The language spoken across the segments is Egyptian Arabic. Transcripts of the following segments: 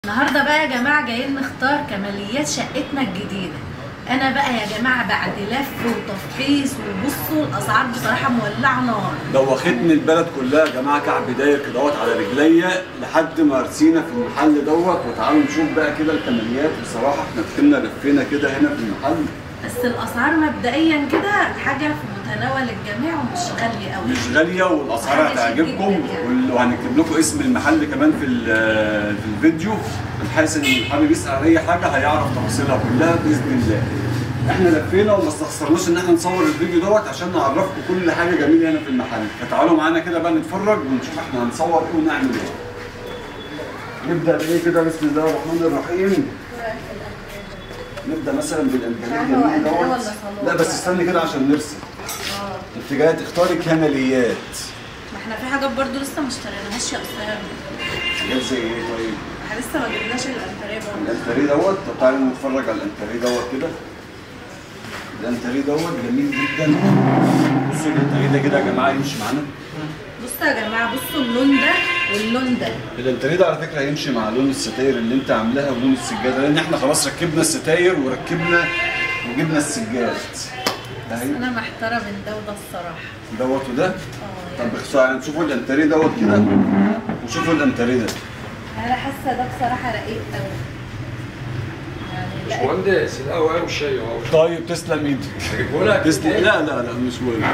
النهارده بقى يا جماعه جايين نختار كماليات شقتنا الجديده انا بقى يا جماعه بعد لف وتفحيص وبصوا الاسعار بصراحه مولعه نار دوختني البلد كلها يا جماعه كعب داير كدهوت على رجليا لحد ما رسينا في المحل دوت وتعالوا نشوف بقى كده الكماليات بصراحه احنا دخلنا لفينا كده هنا في المحل بس الاسعار مبدئيا كده حاجه في متناول الجميع ومش غاليه قوي مش غاليه والاسعار حاجة شيك هتعجبكم جداً يعني. وال- وهنكتب لكم اسم المحل كمان في ال- في الفيديو بحيث ان اللي حابب يسال اي حاجه هيعرف تفاصيلها كلها باذن الله احنا لفينا وما استخسرناش ان احنا نصور الفيديو دوت عشان نعرفكم كل حاجه جميله هنا في المحل فتعالوا معانا كده بقى نتفرج ونشوف احنا هنصور ايه ونعمل ايه نبدا بايه كده بسم الله الرحمن الرحيم نبدا مثلا بالامكانيات هو الجميل أنتريه ولا دوت صالون؟ لا بس استني كده عشان نرسم اه انت جايه تختاري كماليات ما احنا في حاجات برضو لسه ما اشتريناهاش يا اسامه حاجات زي ايه طيب احنا لسه ما جبناش الانتريه برضو الانتريه دوت طب تعالوا نتفرج على الانتريه دوت كده الانتريه دوت جميل جدا بصوا الانتريه ده كده يا جماعه يمشي معانا بصوا يا جماعه بصوا اللون ده واللون ده الانتريه ده على فكره هيمشي مع لون الستاير اللي انت عاملاها ولون السجاده لان احنا خلاص ركبنا الستاير وركبنا وجبنا السجاد اهي انا محتاره بين ده وده الصراحه دوت وده اه طب يعني اختار يعني نشوفوا الانتريه دوت كده وشوفوا الانتريه ده انا حاسه ده بصراحه رقيق قوي يعني لا مهندس القهوه والشاي اهو طيب تسلم ايدك اجيبه لك تسلم لا لا لا مش مهم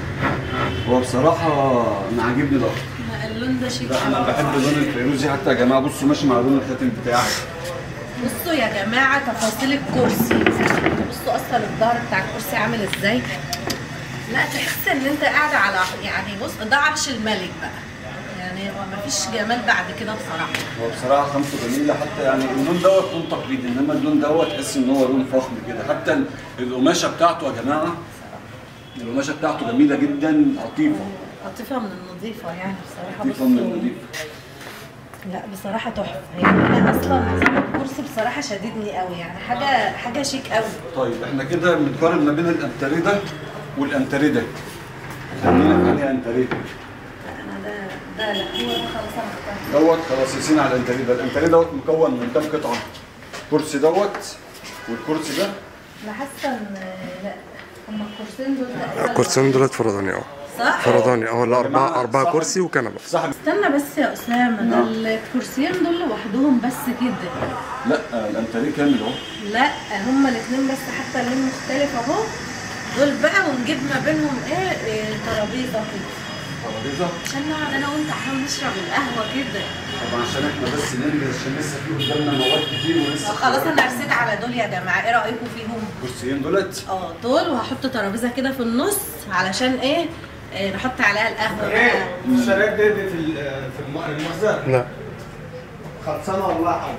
هو بصراحة أنا عاجبني ده اللون ده شيك لا أنا قوي. بحب اللون الفيروزي حتى يا جماعة بصوا ماشي مع لون الخاتم بتاعي بصوا يا جماعه تفاصيل الكرسي بصوا اصلا الظهر بتاع الكرسي عامل ازاي لا تحس ان انت قاعده على يعني بص ده عرش الملك بقى يعني هو مفيش جمال بعد كده بصراحه هو بصراحة خامته جميلة حتى يعني اللون دوت لون تقليدي إنما اللون دوت تحس إن هو لون فخم كده حتى ال- القماشة بتاعته يا جماعة القماشة بتاعته جميلة جدا لطيفة لطيفه من النظيفه يعني بصراحه لطيفة من بصوا النضيف لا بصراحه تحفه يعني انا اصلا نظام الكرسي بصراحه شددني قوي يعني حاجه حاجه شيك قوي طيب إحنا كده بنقارن ما بين الأنتريه ده والأنتريه ده خلينا في أنهي أنتريه لا انا ده ده لا هو ده خلاص انا اخترت دوت خلاص يسينا على الانتريه ده الانتريه دوت مكون من كام قطعه الكرسي دوت والكرسي ده انا حاسه ان لا هما الكرسيين دول تقريباً الكرسيين دولت فرداني اه صح؟ فرداني اه لا يا أربعة جماعة، أربعة صح. كرسي وكنبة صاحب استنى بس يا اسامه ده نعم. الكرسيين دول لوحدهم بس كده لا الانتريه كامل اهو لا هما الاثنين بس حتى اللون مختلف اهو دول بقى ونجيب ما بينهم ايه, إيه ترابيزه كده ترابيزه عشان نقعد انا وانت احنا نشرب القهوه كده طبعا عشان احنا بس ننجز عشان لسه في قدامنا مواد كتير ولسه طب خلاص انا رسيت على دول يا جماعه ايه رايكم فيهم؟ الكرسيين دولت اه دول وهحط ترابيزه كده في النص علشان ايه, إيه نحط عليها القهوه بقى الشرايط دي دي في ال- في الم- المخزن لا خلصانه والله حاجه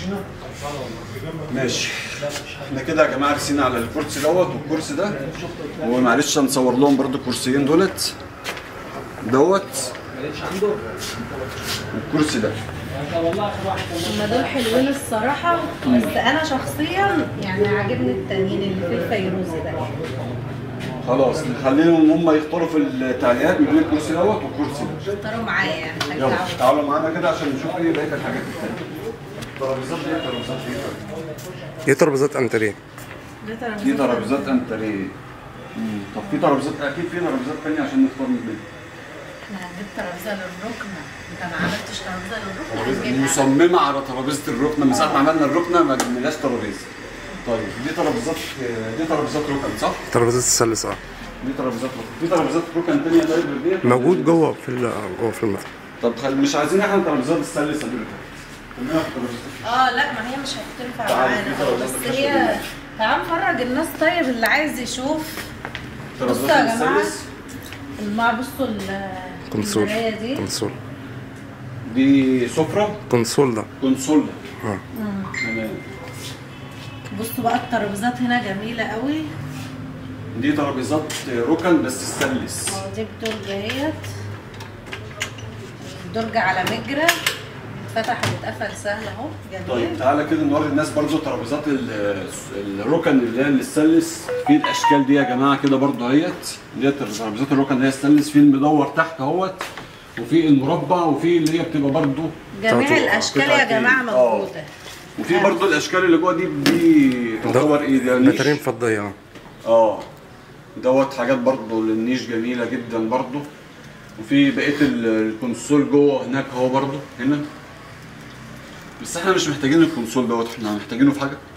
ماشي احنا كده يا جماعه رسينا على الكرسي دوت والكرسي ده ومعلش هنصور لهم برضو الكرسيين دولت دوت مالكش عنده والكرسي ده هما دول حلوين الصراحه بس انا شخصيا يعني عاجبني التانيين اللي في الفيروزي ده خلاص نخليهم هم يختاروا في التعليقات ما بين الكرسي دوت والكرسي ده اختاروا معايا يعني حاجه يلا تعود. تعالوا معانا كده عشان نشوف ايه بقيه الحاجات التانية ترابيزات دي ترابيزات ايه طيب؟ دي ترابيزات انتريه دي ترابيزات دي ترابيزات انتريه مم. طب في ترابيزات اكيد في ترابيزات تانية عشان نختار من بينها احنا هنجيب ترابيزه للركنه انت ما عملتش ترابيزه للركنه هنجيبها مصممة على ترابيزة الركنة من ساعة ما عملنا الركنة ما جبناش ترابيزة طيب دي ترابيزات دي ترابيزات ركن صح؟ ترابيزات الثالث اه دي ترابيزات ركن في ترابيزات ركن تانية طيب غير ديت؟ موجود جوه في ال- جوه في المكتب طب خل... مش عايزين احنا ترابيزات السلسة دي خلينا في ترابيزات اه لا ما هي مش هتنفع تعال، معانا في ترابيزات بس الخشب هي دي. تعال نفرج الناس طيب اللي عايز يشوف ترابيزات بصوا يا جماعة. السلس المع بصوا ال- كونسول المراية دي كونسول دي سفرة كونسول ده كونسول اه تمام بصوا بقى الترابيزات هنا جميلة قوي دي ترابيزات ركن بس السلس اه دي بدرجة اهيت درجة على مجرى اتفتح واتقفل سهل اهو طيب جميل تعالى كده نوري الناس برضو ترابيزات ال- الركن اللي هي الستانلس في الاشكال دي يا جماعه كده برضو اهيت ديت ترابيزات الركن اللي هي ستانلس في المدور تحت اهوت وفي المربع وفي اللي هي بتبقى برضو جميع تعطوا- الاشكال يا قطعتين. جماعه آه. موجوده وفي برضو الاشكال اللي جوه دي دي تعتبر ايه ده نيش. بترين فضية اه اه دوت حاجات برضو للنيش جميله جدا برضو وفي بقيه ال- الكونسول جوه هناك اهو برضو هنا بس احنا مش محتاجين الكونسول دوت احنا محتاجينه في حاجه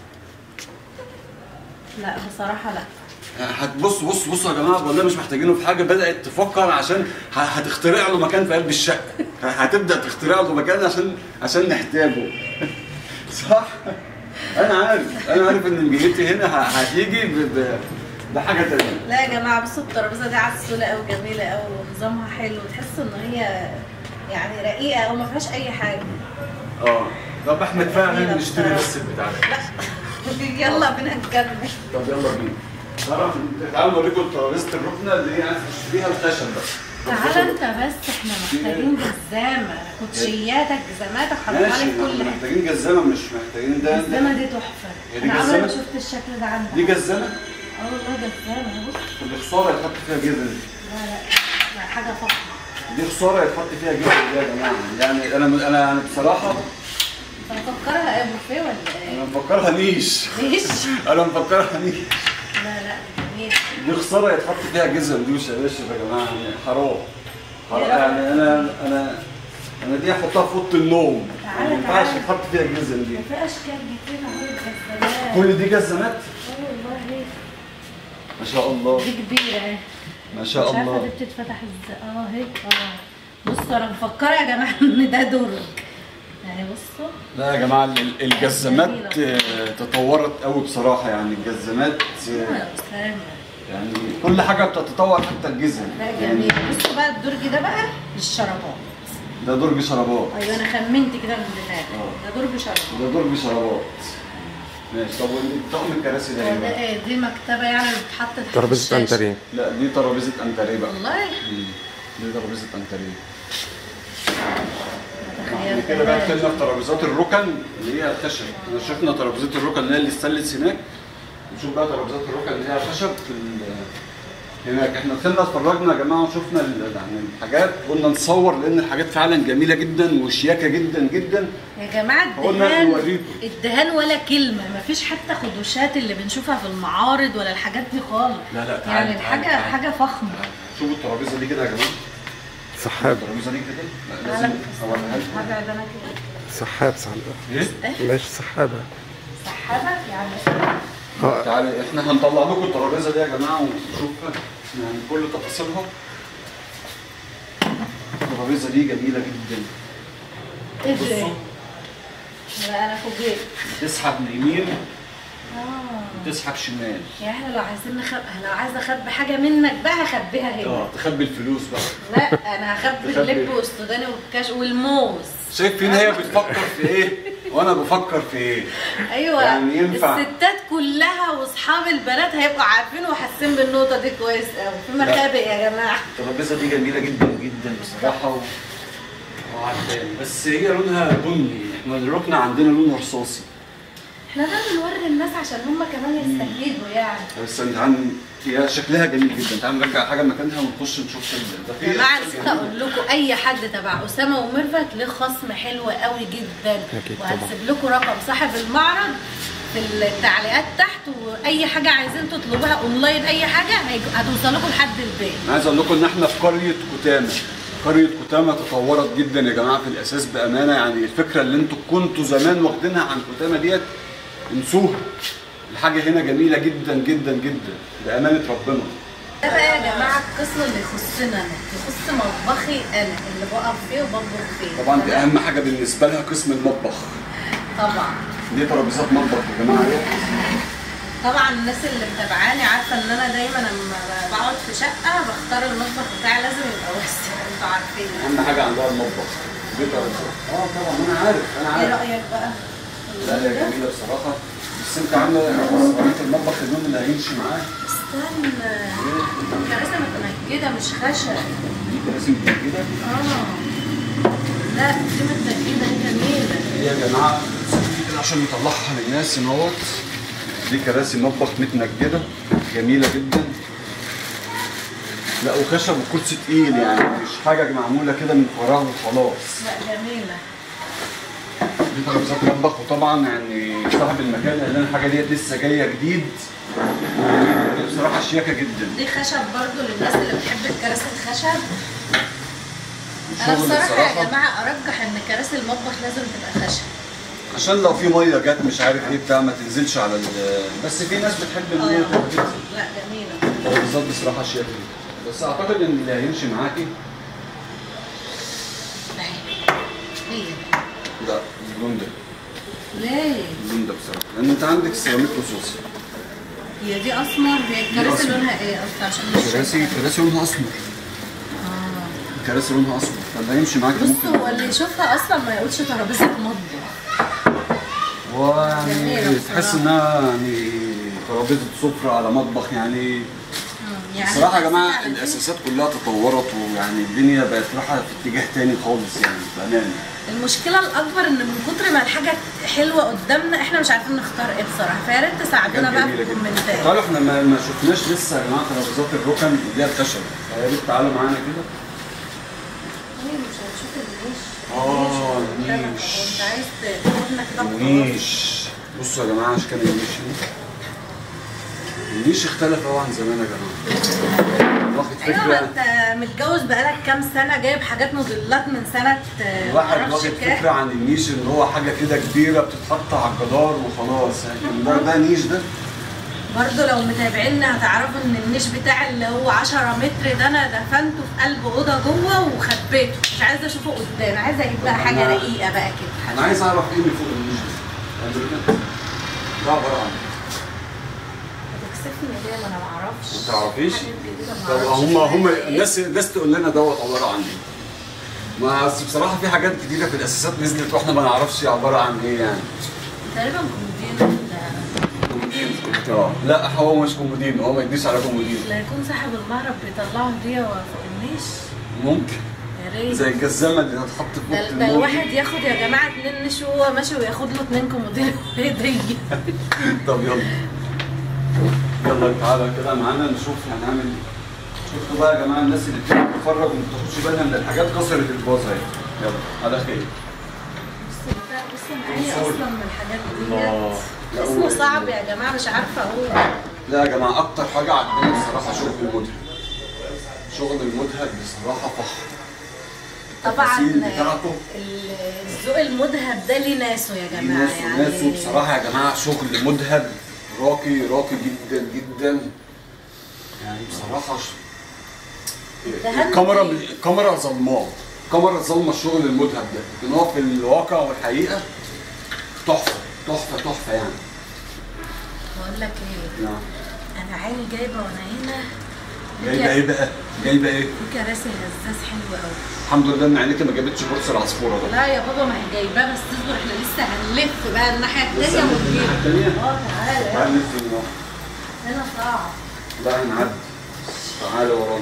لا بصراحه لا هتبص بص بصوا يا جماعه والله مش محتاجينه في حاجه بدات تفكر عشان ه- هتخترع له مكان في قلب الشقه هتبدا تخترع له مكان عشان عشان نحتاجه صح انا عارف انا عارف ان جهتي هنا ه- هتيجي ب- ب- بحاجه تانيه لا يا جماعه بصوا الترابيزه دي عسوله قوي جميله قوي ونظامها حلو تحس ان هي يعني رقيقه او ما فيهاش اي حاجه اه طب احنا كفايه جميلة علينا نشتري بصراحة. بس البتاع ده يلا بينا نكمل طب يلا بينا تعالوا تعالوا نوريكم ترابيزه الركنه اللي هي عايز تشتريها الخشب بقى تعالى انت بس احنا محتاجين جزامه كوتشياتك جزاماتك حاطط ماشي عليك كل احنا حاجه محتاجين جزامه مش محتاجين ده الجزامه دي تحفه هي دي انا عمري ما جزامة؟ شفت الشكل ده عندك دي جزامه اه والله جزامه بص اللي خساره يتحط فيها جزم لا لا لا حاجه فخمه دي خساره يتحط فيها جزم يا جماعه يعني انا انا يعني بصراحه انت مفكرها ايه بوفيه ولا ايه؟ انا مفكرها نيش ليش؟ انا مفكرها نيش لا لا جميل دي خساره يتحط فيها جزم دي وش يا باشا يا جماعه يعني حرام حرام يا رب. يعني انا انا انا دي احطها في اوضه النوم تعالى، ما ينفعش تعالى. يتحط فيها الجزم دي وفي اشكال كتير اهو الجزامات كل دي جزمات اه والله ما شاء الله دي كبيره اهي ما شاء مش عارفه الله دي بتتفتح ازاي اه اهي اه بصوا انا مفكره يا جماعه ان ده درج اهي بصوا لا يا جماعه ال- الجزمات آه، تطورت قوي بصراحه يعني الجزمات اه آه، يا اسامه يعني كل حاجه بتتطور حتى الجزم لا يعني جميل بصوا بقى الدرج ده بقى للشرابات ده درج شرابات ايوه انا خمنت كده من دماغي اه. ده درج شرابات ده درج شرابات ماشي طب والطقم الكراسي ده هو ايه ده بقى؟ ايه دي مكتبه يعني اللي بتتحط تحت ترابيزة الشاشة. انتريه لا دي ترابيزه انتريه بقى والله مم. دي ترابيزه انتريه تخيل كده بقى دخلنا في ترابيزات الركن اللي هي الخشب احنا شفنا ترابيزات الركن اللي هي اللي استلت هناك نشوف بقى ترابيزات الركن اللي هي خشب في ال- هناك احنا دخلنا اتفرجنا يا جماعه وشفنا ال- يعني الحاجات قلنا نصور لان الحاجات فعلا جميله جدا وشياكه جدا جدا يا جماعه قلنا الدهان نوريكم. الدهان ولا كلمه مفيش حتى خدوشات اللي بنشوفها في المعارض ولا الحاجات دي خالص لا، لا، تعالي، يعني تعالي، الحاجه تعالي. حاجه فخمه شوفوا الترابيزه دي كده يا جماعه سحاب الترابيزه دي كده لا، تعالى لازم اوريها لكم هرجع ده انا كده سحاب سحاب ايه؟ ماشي سحابة سحابه يعني اه تعالى احنا هنطلع لكم الترابيزه دي يا جماعه ونشوفها يعني كل تفاصيلها الترابيزه دي جميله جدا ايه ده بصوا لا انا فوجئت تسحب يمين اه تسحب شمال يعني احنا لو عايزين نخبي لو عايزه اخبي حاجه منك بقى هخبيها هنا اه تخبي الفلوس بقى لا انا هخبي تخبي. اللب والسوداني والكاش والموز شايفين هي بتفكر في ايه وانا بفكر في ايه ايوه يعني ينفع. الستات كلها واصحاب البنات هيبقوا عارفين وحاسين بالنقطه دي كويس قوي في مخابئ يا جماعه الترابيزه دي جميله جدا جدا بصراحه و... وعجباني بس هي لونها بني احنا الركنه عندنا لونه رصاصي احنا ده بنوري الناس عشان هم كمان يستفيدوا يعني بس انت عن هي شكلها جميل جدا تعال نرجع حاجه مكانها ونخش نشوف ال- ده يا في جماعه أشكال نسيت جميلة. اقول لكم اي حد تبع اسامه وميرفت ليه خصم حلو قوي جدا أكيد طبعا. وهسيب لكم رقم صاحب المعرض في التعليقات تحت واي حاجه عايزين تطلبوها اونلاين اي حاجه هيج- هتوصل لكم لحد البيت انا عايز اقول لكم ان احنا في قريه كتامه قريه كتامه تطورت جدا يا جماعه في الاساس بامانه يعني الفكره اللي انتوا كنتوا زمان واخدينها عن كتامه ديت انسوها الحاجه هنا جميله جدا جدا جدا بامانه ربنا ده بقى يا جماعه القسم اللي يخصنا انا يخص مطبخي انا اللي بقف فيه وبطبخ فيه طبعا دي تمام؟ اهم حاجه بالنسبه لها قسم المطبخ طبعا دي ترابيزات مطبخ يا جماعه اهي. طبعا الناس اللي متابعاني عارفه ان انا دايما لما بقعد في شقه بختار المطبخ بتاعي لازم يبقى واسع انتوا عارفين اهم حاجه عندها المطبخ دي ترابيزات اه طبعا انا عارف انا ايه عارف رايك بقى؟ لا هي جميله بصراحه بس انت عامله قريه المطبخ اليوم اللي هيمشي معاه استنى كراسي متنجده مش خشب دي كراسي متنجده اه لا دي متنجده دي جميله هي يا جماعه دي كده عشان نطلعها للناس ان هوت دي كراسي مطبخ متنجده جميله جدا لا وخشب وكرسي تقيل يعني مش حاجه معموله كده من فراغ وخلاص لا جميله دي ترابيزات مطبخ وطبعا يعني صاحب المكان قال لنا الحاجه ديت لسه جايه جديد ودي بصراحه شياكه جدا دي خشب برضو للناس اللي بتحب الكراسي الخشب انا الشغل بصراحه يا بصراحة جماعه ارجح ان كراسي المطبخ لازم تبقى خشب عشان لو في ميه جت مش عارف ايه بتاع ما تنزلش على ال بس في ناس بتحب ان هي آه. تبقى كده لا جميله الترابيزات بصراحه شياكه جدا بس اعتقد ان اللي هيمشي معاكي أهي. هي لا اللون ده ليه اللون ده بصراحه لان انت عندك سيراميك رصاصي هي دي اسمر هي الكراسي أسمر. لونها ايه اصلا عشان مش كراسي شايفة. كراسي لونها اسمر اه كراسي لونها اسمر فاللي هيمشي معاكي بص ممكن هو اللي يشوفها اصلا ما يقولش ترابيزه مطبخ هو جميلة يعني بصراحة. تحس انها يعني ترابيزه سفره على مطبخ يعني مم. يعني بصراحه يا بس جماعه على دي- الاساسات كلها تطورت ويعني الدنيا بقت رايحه في اتجاه تاني خالص يعني بامانه المشكله الاكبر ان من كتر ما الحاجه حلوه قدامنا احنا مش عارفين نختار ايه بصراحه فيا ريت تساعدونا بقى في جميله جدا الكومنتات تعالوا احنا ما, ما شفناش لسه يا جماعه ترابيزات الركن اللي هي الخشب فيا ريت تعالوا معانا كده ليه مش هنشوف النيش آه، النيش قدامك النيش. أهو. انت عايز تاخدنا كده بخلاص. النيش بصوا يا جماعه اشكال النيش هنا. النيش اختلف قوي عن زمان يا جماعه واخد ايوه ما فكره انت متجوز بقالك كام سنه جايب حاجات موديلات من سنه آه، الواحد معرفش واخد كام. فكره عن النيش ان هو حاجه كده كبيره بتتحط على الجدار وخلاص لكن ده ده نيش ده برضه لو متابعينا هتعرفوا ان النيش بتاع اللي هو 10 متر ده انا دفنته في قلب اوضه جوه وخبيته مش عايزه اشوفه قدام عايزه اجيب بقى طب حاجه أنا- رقيقه بقى كده انا عايز اعرف ايه اللي فوق النيش ده ده عباره عن هتكسفني ليه ما انا ما اعرفش ما تعرفيش؟ حاجات جديدة ما طب أعرفش هم هم اسمها إيه. الناس الناس تقول لنا دوت عباره عن ايه؟ ما أصل بصراحه في حاجات جديده في الاساسات نزلت واحنا ما نعرفش هي عباره عن ايه يعني تقريبا كومودين اه لا هو مش كومودين هو ما يديش على كومودين لا يكون صاحب المهرب بيطلعوا هديه فوق النيش ممكن يا ريت زي الجزامه اللي هتحط في ده اوضه ده النوم الواحد ياخد يا جماعه اتنين نش وهو ماشي وياخد له اتنين كومودين هديه طب يلا يلا تعالى كده معانا نشوف هنعمل ايه شفتوا بقى يا جماعه الناس اللي بتيجي تتفرج وما بتاخدش بالها من الحاجات كسرت الفازه اهي يلا على خير بص بتاع- بص معايا اصلا من الحاجات الله. ديت لا، اسمه هو- صعب يا جماعه مش عارفه اقول لا يا جماعه اكتر حاجه عجباني الصراحه شغل المذهب شغل المذهب بصراحه فخر طبعا التفاصيل بتاعته. ال- الذوق المذهب ده ليه ناسه يا في جماعه ناس يعني وناس وبصراحه يا جماعه شغل مذهب راقي راقي جدا جدا يعني بصراحه ش... ده هم الكاميرا إيه؟ الكاميرا ظلماه الكاميرا ظلمه الشغل المذهب ده لكن هو في الواقع والحقيقه تحفه تحفه تحفه يعني بقول لك ايه نعم انا عيني جايبه وانا هنا جايبه ايه بقى؟ جايبه ايه؟ في كراسي هزاز حلو قوي الحمد لله ان عينيك ما جابتش كرسي العصفوره ده لا يا بابا ما هي جايباه بس اصبر احنا لسه هنلف بقى الناحيه الثانيه لسه هنلف ونجيب الناحية التانية؟ اه تعالى تعالى يلا. نلف من ورا. هنا صعب لا هنعدي تعالى ورانا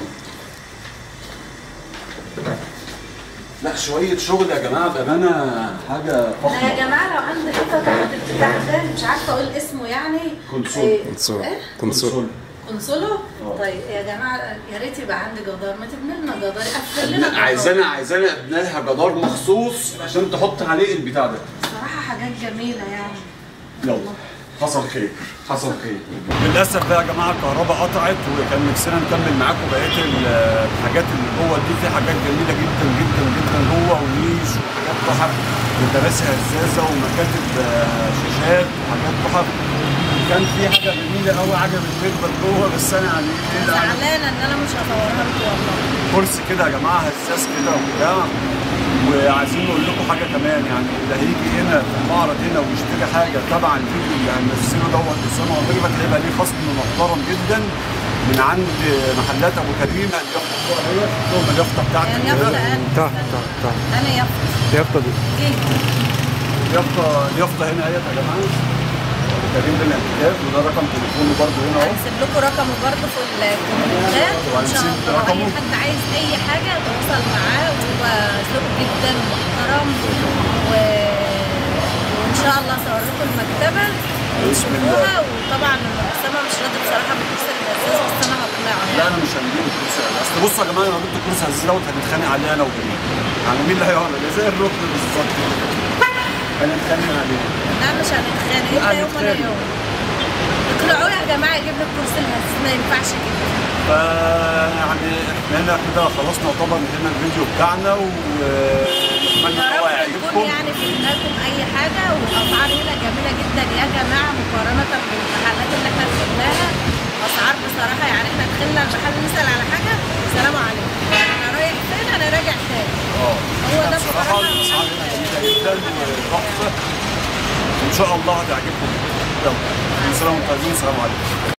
لا شوية شغل يا جماعة بأمانة حاجة لا يا فخمة جماعه لو عندي حته تحت البتاع ده مش عارفه اقول اسمه يعني كونسول. إيه؟ كونسول إيه؟ كونسول كونسولو آه. طيب يا جماعه يا ريت يبقى عندي جدار ما تبني لنا جدار قفل لنا جدار. عايزانا عايزانا ابني لها جدار مخصوص عشان تحط عليه البتاع ده بصراحه حاجات جميله يعني يلا حصل خير حصل خير للاسف بقى يا جماعه الكهرباء قطعت وكان نفسنا نكمل معاكم بقيه ال- الحاجات اللي جوه دي في حاجات جميله جدا جدا جدا جوه ونيش وحاجات تحف وكراسي هزازه ومكاتب آه، شاشات وحاجات تحف كان في حاجه جميله قوي عجبت بيتبر جوه بس انا يعني ايه لا، أنا زعلانه ان انا مش هصورها لكم والله كرسي كده يا جماعه هزاز كده وبتاع وعايزين نقول لكم حاجه كمان يعني اللي هيجي هنا في المعرض هنا ويشتري حاجه تبع الفيديو اللي هننزله دوت لسانه وضربت هيبقى ليه خصم محترم جدا من عند محلات ابو كريم اليافطه بتوع هي شفتهم اليافطه بتاعتك يعني كده يافطه انا تحت تحت تحت انا يافطه اليافطة دي جيت اليافطه اليافطه هنا اهيت يا جماعه ابو كريم للانتكاس وده رقم تليفونه برده هنا اهو هنسيب لكم رقمه برضه في الكومنتات وان شاء وهنسيب الله اي رقمه. حد عايز اي حاجه يتواصل معاه وهو ذوق جدا ومحترم و... وان شاء الله اصور لكم المكتبه بسم الله. وتشوفوها وطبعا اسامه مش راضي بصراحه بالكرسي الهزاز عزيز بس انا هقنعه لا يعني انا مش هنجيب الكرسي عزيز اصل بصوا يا جماعه لو جبت الكرسي عزيز دوت هنتخانق عليه انا وجميل يعني مين اللي هيقعد عليه زي الركن بالظبط هنتخانق عليه لا مش هنتخانق انت يوم ولا هنتخانق. يوم اقنعوه يا جماعه يجيب لي الكرسي الهزيز ما ينفعش كده ف يعني احنا هنا كده خلصنا يعتبر انتهينا الفيديو بتاعنا ونتمنى ان هو يا رب يعجبكم نكون يعني فهمنا لكم اي حاجه والاسعار هنا جميله جدا يا جماعه مقارنه بالمحلات اللي احنا دخلناها اسعار بصراحه يعني احنا دخلنا المحل نسال على حاجه سلام عليكم انا رايح فين انا راجع تاني اه هو ده بصراحه بصراحة الاسعار هنا جميله جدا وتحفه ان شاء الله هتعجبكم يلا كل سنه وانتم طيبين السلام عليكم